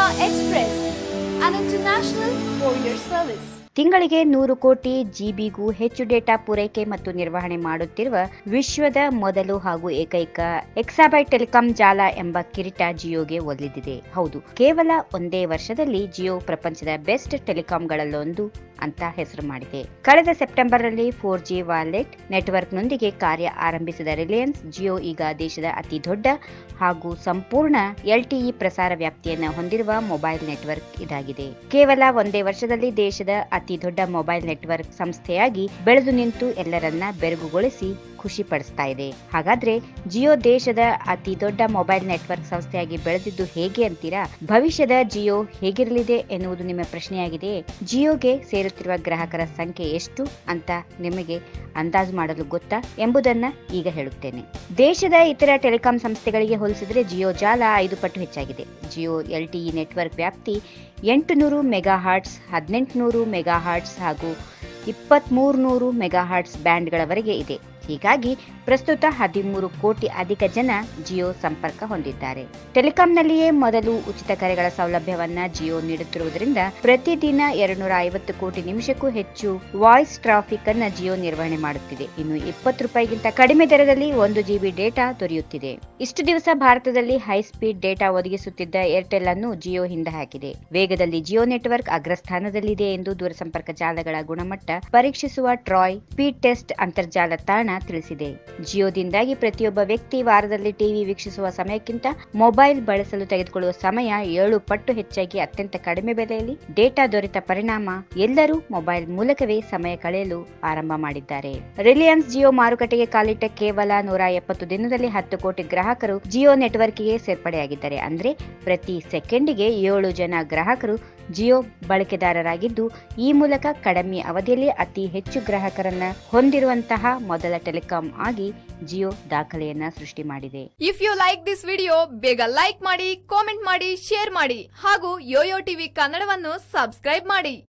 Express, an international courier service. ತಿಂಗಳಿಗೆ ನೂರು ಕೋಟಿ ಜಿಬಿಗೂ ಹೆಚ್ಚು ಡೇಟಾ ಪೂರೈಕೆ ಮತ್ತು ನಿರ್ವಹಣೆ ಮಾಡುತ್ತಿರುವ ವಿಶ್ವದ ಮೊದಲು ಹಾಗೂ ಏಕೈಕ ಎಕ್ಸಾಬೈಟ್ ಟೆಲಿಕಾಂ ಜಾಲ ಎಂಬ ಕಿರೀಟ ಜಿಯೋಗೆ ಒಲಿದಿದೆ ಹೌದು ಕೇವಲ ಒಂದೇ ವರ್ಷದಲ್ಲಿ ಜಿಯೋ ಪ್ರಪಂಚದ ಬೆಸ್ಟ್ ಟೆಲಿಕಾಂಗಳಲ್ಲೊಂದು ಅಂತ ಹೆಸರು ಮಾಡಿದೆ ಕಳೆದ ಸೆಪ್ಟೆಂಬರ್ ನಲ್ಲಿ ಫೋರ್ ಜಿ ವಾಲೆಟ್ ನೆಟ್ವರ್ಕ್ನೊಂದಿಗೆ ಕಾರ್ಯ ಆರಂಭಿಸಿದ ರಿಲಯನ್ಸ್ ಜಿಯೋ ಈಗ ದೇಶದ ಅತಿ ದೊಡ್ಡ ಹಾಗೂ ಸಂಪೂರ್ಣ ಎಲ್ಟಿಇ ಪ್ರಸಾರ ವ್ಯಾಪ್ತಿಯನ್ನು ಹೊಂದಿರುವ ಮೊಬೈಲ್ ನೆಟ್ವರ್ಕ್ ಇದಾಗಿದೆ ಕೇವಲ ಒಂದೇ ವರ್ಷದಲ್ಲಿ ದೇಶದ ಅತಿ ದೊಡ್ಡ ಮೊಬೈಲ್ ನೆಟ್ವರ್ಕ್ ಸಂಸ್ಥೆಯಾಗಿ ಬೆಳೆದು ನಿಂತು ಎಲ್ಲರನ್ನ ಬೆರಗುಗೊಳಿಸಿ ಖುಷಿ ಪಡಿಸ್ತಾ ಇದೆ ಹಾಗಾದ್ರೆ ಜಿಯೋ ದೇಶದ ಅತಿ ದೊಡ್ಡ ಮೊಬೈಲ್ ನೆಟ್ವರ್ಕ್ ಸಂಸ್ಥೆಯಾಗಿ ಬೆಳೆದಿದ್ದು ಹೇಗೆ ಅಂತೀರಾ ಭವಿಷ್ಯದ ಜಿಯೋ ಹೇಗಿರಲಿದೆ ಎನ್ನುವುದು ನಿಮ್ಮ ಪ್ರಶ್ನೆಯಾಗಿದೆ ಜಿಯೋಗೆ ಸೇರುತ್ತಿರುವ ಗ್ರಾಹಕರ ಸಂಖ್ಯೆ ಎಷ್ಟು ಅಂತ ನಿಮಗೆ ಅಂದಾಜು ಮಾಡಲು ಗೊತ್ತಾ ಎಂಬುದನ್ನ ಈಗ ಹೇಳುತ್ತೇನೆ ದೇಶದ ಇತರ ಟೆಲಿಕಾಂ ಸಂಸ್ಥೆಗಳಿಗೆ ಹೋಲಿಸಿದರೆ ಜಿಯೋ ಜಾಲ ಐದು ಪಟ್ಟು ಹೆಚ್ಚಾಗಿದೆ ಜಿಯೋ ಎಲ್ಟಿಇ ನೆಟ್ವರ್ಕ್ ವ್ಯಾಪ್ತಿ ಎಂಟು ನೂರು ಮೆಗಾ ಹಾರ್ಟ್ಸ್ ಹದಿನೆಂಟುನೂರು ಮೆಗಾ ಹಾರ್ಟ್ಸ್ ಹಾಗೂ ಇಪ್ಪತ್ಮೂರು ನೂರು ಮೆಗಾ ಹಾರ್ಟ್ಸ್ ಬ್ಯಾಂಡ್ಗಳವರೆಗೆ ಇದೆ ಹೀಗಾಗಿ ಪ್ರಸ್ತುತ ಹದಿಮೂರು ಕೋಟಿ ಅಧಿಕ ಜನ ಜಿಯೋ ಸಂಪರ್ಕ ಹೊಂದಿದ್ದಾರೆ ಟೆಲಿಕಾಂನಲ್ಲಿಯೇ ಮೊದಲು ಉಚಿತ ಕರೆಗಳ ಸೌಲಭ್ಯವನ್ನ ಜಿಯೋ ನೀಡುತ್ತಿರುವುದರಿಂದ ಪ್ರತಿದಿನ ಎರಡ್ನೂರ ಐವತ್ತು ಕೋಟಿ ನಿಮಿಷಕ್ಕೂ ಹೆಚ್ಚು ವಾಯ್ಸ್ ಟ್ರಾಫಿಕ್ ಅನ್ನ ಜಿಯೋ ನಿರ್ವಹಣೆ ಮಾಡುತ್ತಿದೆ ಇನ್ನು ಇಪ್ಪತ್ತು ರೂಪಾಯಿಗಿಂತ ಕಡಿಮೆ ದರದಲ್ಲಿ ಒಂದು ಜಿಬಿ ಡೇಟಾ ದೊರೆಯುತ್ತಿದೆ ಇಷ್ಟು ದಿವಸ ಭಾರತದಲ್ಲಿ ಹೈ ಸ್ಪೀಡ್ ಡೇಟಾ ಒದಗಿಸುತ್ತಿದ್ದ ಏರ್ಟೆಲ್ ಅನ್ನು ಜಿಯೋ ಹಿಂದೆ ಹಾಕಿದೆ ವೇಗದಲ್ಲಿ ಜಿಯೋ ನೆಟ್ವರ್ಕ್ ಅಗ್ರಸ್ಥಾನದಲ್ಲಿದೆ ಎಂದು ದೂರಸಂಪರ್ಕ ಜಾಲಗಳ ಗುಣಮಟ್ಟ ಪರೀಕ್ಷಿಸುವ ಟ್ರಾಯ್ ಸ್ಪೀಡ್ ಟೆಸ್ಟ್ ಅಂತರ್ಜಾಲ ತಾಣ ತಿಳಿಸಿದೆ ಜಿಯೋದಿಂದಾಗಿ ಪ್ರತಿಯೊಬ್ಬ ವ್ಯಕ್ತಿ ವಾರದಲ್ಲಿ ಟಿವಿ ವೀಕ್ಷಿಸುವ ಸಮಯಕ್ಕಿಂತ ಮೊಬೈಲ್ ಬಳಸಲು ತೆಗೆದುಕೊಳ್ಳುವ ಸಮಯ ಏಳು ಪಟ್ಟು ಹೆಚ್ಚಾಗಿ ಅತ್ಯಂತ ಕಡಿಮೆ ಬೆಲೆಯಲ್ಲಿ ಡೇಟಾ ದೊರೆತ ಪರಿಣಾಮ ಎಲ್ಲರೂ ಮೊಬೈಲ್ ಮೂಲಕವೇ ಸಮಯ ಕಳೆಯಲು ಆರಂಭ ಮಾಡಿದ್ದಾರೆ ರಿಲಯನ್ಸ್ ಜಿಯೋ ಮಾರುಕಟ್ಟೆಗೆ ಕಾಲಿಟ್ಟ ಕೇವಲ ನೂರ ಎಪ್ಪತ್ತು ದಿನದಲ್ಲಿ ಹತ್ತು ಕೋಟಿ ಗ್ರಾಹಕರು ಜಿಯೋ ನೆಟ್ವರ್ಕ್ಗೆ ಸೇರ್ಪಡೆಯಾಗಿದ್ದಾರೆ ಅಂದ್ರೆ ಪ್ರತಿ ಸೆಕೆಂಡಿಗೆ ಏಳು ಜನ ಗ್ರಾಹಕರು ಜಿಯೋ ಬಳಕೆದಾರರಾಗಿದ್ದು ಈ ಮೂಲಕ ಕಡಿಮೆ ಅವಧಿಯಲ್ಲಿ ಅತಿ ಹೆಚ್ಚು ಗ್ರಾಹಕರನ್ನ ಹೊಂದಿರುವಂತಹ ಮೊದಲ ಟೆಲಿಕಾಂ ಆಗಿ ಜಿಯೋ ದಾಖಲೆಯನ್ನ ಸೃಷ್ಟಿ ಮಾಡಿದೆ if you like this video ಬೇಗ ಲೈಕ್ ಮಾಡಿ ಕಾಮೆಂಟ್ ಮಾಡಿ ಶೇರ್ ಮಾಡಿ ಹಾಗೂ ಯೋಯೋ ಟಿವಿ ಕನ್ನಡವನ್ನು ಸಬ್ಸ್ಕ್ರೈಬ್ ಮಾಡಿ